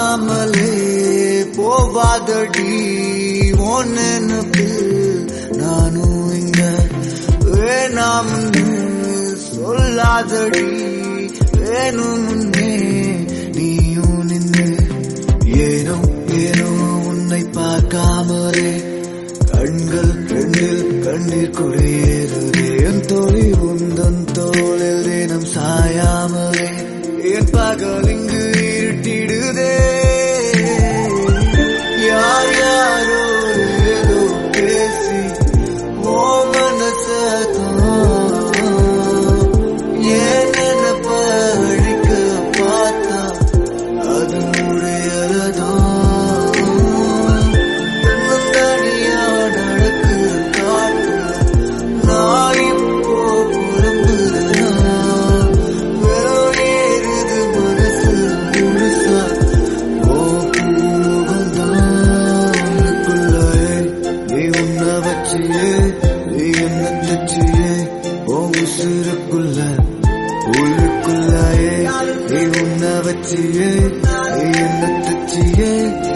காணாமலே போவாதடி உன் நினைப்பில் நானும் இங்க வேணாம்னு சொல்லாதடி வேணும் முன்னே நீயும் நின்று ஏனோ ஏனோ உன்னை பார்க்காமலே கண்கள் ரெண்டில் கண்ணீர் குடியேறுதே என் தோழி உந்தன் தோளில் தினம் சாயாமலே என் பகல் இங்கு இருட்டிடுதே யார் யாரோ ஏதோ பேசி ஓ மனசதான் ஏன் நினைப்ப அழிக்க பார்த்தா அது முடியலதான் தன்னந்தனியா நடக்குற காட்டு நான் இப்போ புலம்புறேனா வெறும் ஏறுது மனசு முழுசா ஓ பூவந்தானுக்குள்ளே நீ உன்ன வச்சியே நீ என்ன தச்சியே ஓ உசுருக்குள்ள உள்ளுக்குள்ளாயே நீ உன்ன வச்சியே நீ என்ன தச்சியே